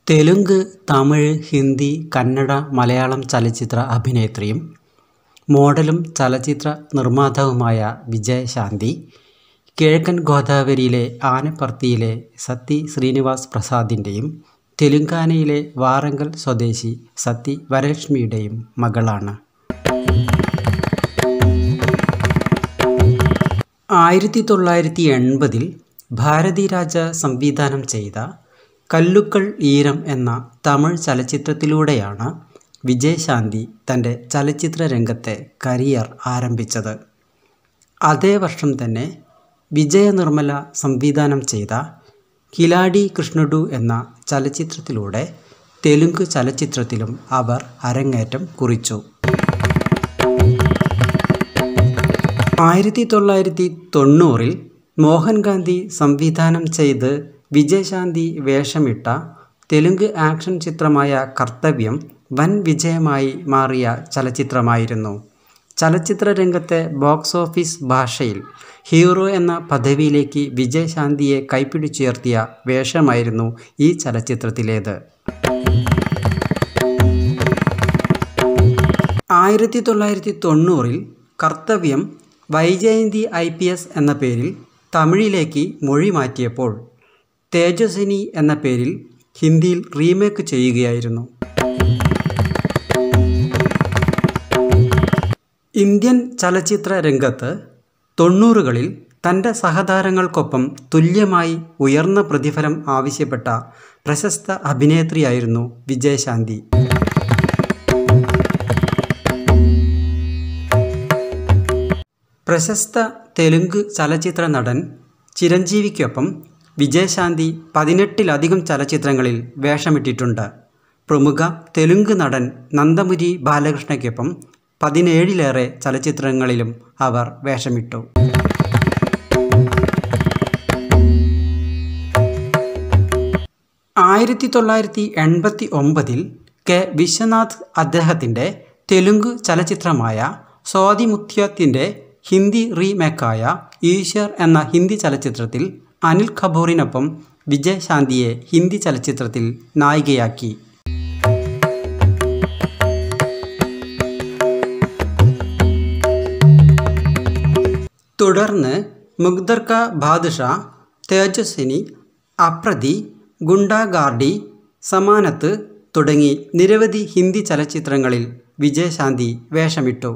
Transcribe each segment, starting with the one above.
തെലുങ്ക് തമിഴ് ഹിന്ദി കന്നഡ മലയാളം ചലച്ചിത്ര അഭിനേത്രിയും മോഡലും ചലച്ചിത്ര നിർമ്മാതാവുമായ വിജയശാന്തി കിഴക്കൻ ഗോദാവരിയിലെ ആനപ്പർത്തിയിലെ സത്തി ശ്രീനിവാസ് പ്രസാദിൻ്റെയും തെലുങ്കാനയിലെ വാറങ്കൽ സ്വദേശി സത്തി വരലക്ഷ്മിയുടെയും മകളാണ് ആയിരത്തി തൊള്ളായിരത്തി എൺപതിൽ ഭാരതിരാജ സംവിധാനം ചെയ്ത കല്ലുക്കൾ ഈരം എന്ന തമിഴ് ചലച്ചിത്രത്തിലൂടെയാണ് വിജയശാന്തി തൻ്റെ ചലച്ചിത്ര രംഗത്തെ കരിയർ ആരംഭിച്ചത് അതേ വർഷം തന്നെ വിജയ നിർമ്മല സംവിധാനം ചെയ്ത കിലാടി കൃഷ്ണുഡു എന്ന ചലച്ചിത്രത്തിലൂടെ തെലുങ്ക് ചലച്ചിത്രത്തിലും അവർ അരങ്ങേറ്റം കുറിച്ചു ആയിരത്തി തൊള്ളായിരത്തി തൊണ്ണൂറിൽ മോഹൻഗാന്ധി സംവിധാനം ചെയ്ത് വിജയശാന്തി വേഷമിട്ട തെലുങ്ക് ആക്ഷൻ ചിത്രമായ കർത്തവ്യം വൻ വിജയമായി മാറിയ ചലച്ചിത്രമായിരുന്നു ചലച്ചിത്ര രംഗത്തെ ബോക്സ് ഓഫീസ് ഭാഷയിൽ ഹീറോ എന്ന പദവിയിലേക്ക് വിജയശാന്തിയെ കൈപ്പിടിച്ചുയർത്തിയ വേഷമായിരുന്നു ഈ ചലച്ചിത്രത്തിലേത് ആയിരത്തി തൊള്ളായിരത്തി തൊണ്ണൂറിൽ കർത്തവ്യം വൈജയന്തി ഐ പി എസ് എന്ന പേരിൽ തമിഴിലേക്ക് മൊഴി മാറ്റിയപ്പോൾ തേജസ്വിനി എന്ന പേരിൽ ഹിന്ദിയിൽ റീമേക്ക് ചെയ്യുകയായിരുന്നു ഇന്ത്യൻ ചലച്ചിത്ര രംഗത്ത് തൊണ്ണൂറുകളിൽ തൻ്റെ സഹതാരങ്ങൾക്കൊപ്പം തുല്യമായി ഉയർന്ന പ്രതിഫലം ആവശ്യപ്പെട്ട പ്രശസ്ത അഭിനേത്രിയായിരുന്നു വിജയശാന്തി പ്രശസ്ത തെലുങ്ക് ചലച്ചിത്ര നടൻ ചിരഞ്ജീവിക്കൊപ്പം വിജയശാന്തി പതിനെട്ടിലധികം ചലച്ചിത്രങ്ങളിൽ വേഷമിട്ടിട്ടുണ്ട് പ്രമുഖ തെലുങ്ക് നടൻ നന്ദമുരി ബാലകൃഷ്ണയ്ക്കൊപ്പം പതിനേഴിലേറെ ചലച്ചിത്രങ്ങളിലും അവർ വേഷമിട്ടു ആയിരത്തി തൊള്ളായിരത്തി എൺപത്തി ഒമ്പതിൽ കെ വിശ്വനാഥ് അദ്ദേഹത്തിൻ്റെ തെലുങ്ക് ചലച്ചിത്രമായ സ്വാതിമുത്യത്തിൻ്റെ ഹിന്ദി റീമേക്കായ ഈശ്വർ എന്ന ഹിന്ദി ചലച്ചിത്രത്തിൽ അനിൽ കപൂറിനൊപ്പം വിജയശാന്തിയെ ഹിന്ദി ചലച്ചിത്രത്തിൽ നായികയാക്കി തുടർന്ന് മുഗ്ദർ കാ ബാദ്ഷാ തേജസ്വിനി അപ്രതി ഗുണ്ടാഗാർഡി സമാനത്ത് തുടങ്ങി നിരവധി ഹിന്ദി ചലച്ചിത്രങ്ങളിൽ വിജയശാന്തി വേഷമിട്ടു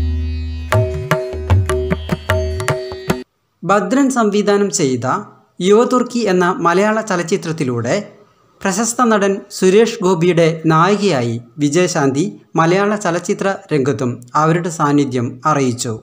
ഭദ്രൻ സംവിധാനം ചെയ്ത യുവതുർക്കി എന്ന മലയാള ചലച്ചിത്രത്തിലൂടെ പ്രശസ്ത നടൻ സുരേഷ് ഗോപിയുടെ നായികയായി വിജയശാന്തി മലയാള ചലച്ചിത്ര രംഗത്തും അവരുടെ സാന്നിധ്യം അറിയിച്ചു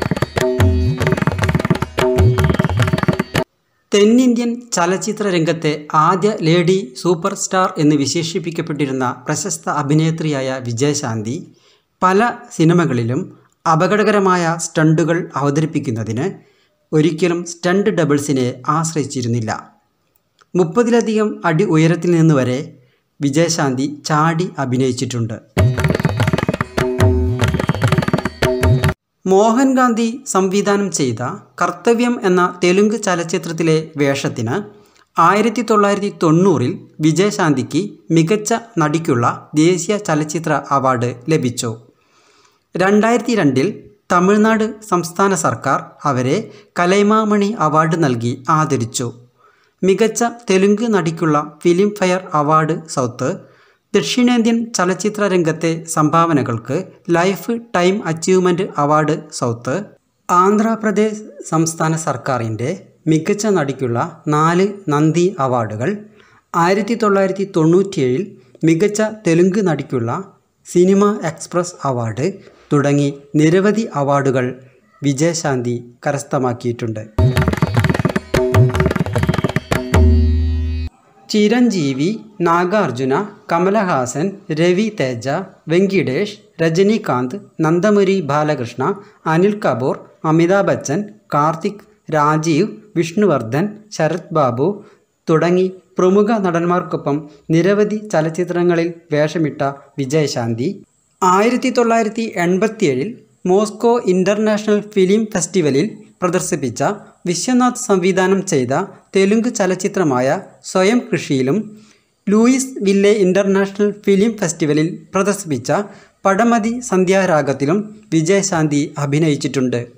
തെന്നിന്ത്യൻ ചലച്ചിത്ര രംഗത്തെ ആദ്യ ലേഡി സൂപ്പർ സ്റ്റാർ എന്ന് വിശേഷിപ്പിക്കപ്പെട്ടിരുന്ന പ്രശസ്ത അഭിനേത്രിയായ വിജയശാന്തി പല സിനിമകളിലും അപകടകരമായ സ്റ്റണ്ടുകൾ അവതരിപ്പിക്കുന്നതിന് ഒരിക്കലും സ്റ്റണ്ട് ഡബിൾസിനെ ആശ്രയിച്ചിരുന്നില്ല മുപ്പതിലധികം അടി ഉയരത്തിൽ നിന്ന് വരെ വിജയശാന്തി ചാടി അഭിനയിച്ചിട്ടുണ്ട് മോഹൻഗാന്ധി സംവിധാനം ചെയ്ത കർത്തവ്യം എന്ന തെലുങ്ക് ചലച്ചിത്രത്തിലെ വേഷത്തിന് ആയിരത്തി തൊള്ളായിരത്തി തൊണ്ണൂറിൽ വിജയശാന്തിക്ക് മികച്ച നടിക്കുള്ള ദേശീയ ചലച്ചിത്ര അവാർഡ് ലഭിച്ചു രണ്ടായിരത്തി രണ്ടിൽ തമിഴ്നാട് സംസ്ഥാന സർക്കാർ അവരെ കലൈമാമണി അവാർഡ് നൽകി ആദരിച്ചു മികച്ച Telugu നടിക്കുള്ള film fair award south ദക്ഷിണേന്ത്യൻ ചലച്ചിത്ര രംഗത്തെ സംഭാവനകൾക്ക് life time achievement award south Andhra Pradesh സംസ്ഥാന സർക്കാരിൻ്റെ മികച്ച നടിക്കുള്ള നാല് നന്ദി അവാർഡുകൾ ആയിരത്തി തൊള്ളായിരത്തി തൊണ്ണൂറ്റിയേഴിൽ മികച്ച തെലുങ്ക് നടിക്കുള്ള സിനിമ എക്സ്പ്രസ് അവാർഡ് തുടങ്ങി നിരവധി അവാർഡുകൾ വിജയശാന്തി കരസ്ഥമാക്കിയിട്ടുണ്ട് ചിരഞ്ജീവി നാഗാർജുന കമലഹാസൻ രവി തേജ വെങ്കിടേഷ് രജനീകാന്ത് നന്ദമുരി ബാലകൃഷ്ണ അനിൽ കപൂർ അമിതാഭ് ബച്ചൻ കാർത്തിക് രാജീവ് വിഷ്ണുവർദ്ധൻ ശരത് ബാബു തുടങ്ങി പ്രമുഖ നടന്മാർക്കൊപ്പം നിരവധി ചലച്ചിത്രങ്ങളിൽ വേഷമിട്ട വിജയശാന്തി ആയിരത്തി തൊള്ളായിരത്തി എൺപത്തിയേഴിൽ മോസ്കോ ഇൻ്റർനാഷണൽ ഫിലിം ഫെസ്റ്റിവലിൽ പ്രദർശിപ്പിച്ച വിശ്വനാഥ് സംവിധാനം ചെയ്ത തെലുങ്ക് ചലച്ചിത്രമായ സ്വയം കൃഷിയിലും ലൂയിസ് വില്ലെ ഇൻ്റർനാഷണൽ ഫിലിം ഫെസ്റ്റിവലിൽ പ്രദർശിപ്പിച്ച പടമതി സന്ധ്യാരാഗത്തിലും വിജയശാന്തി അഭിനയിച്ചിട്ടുണ്ട്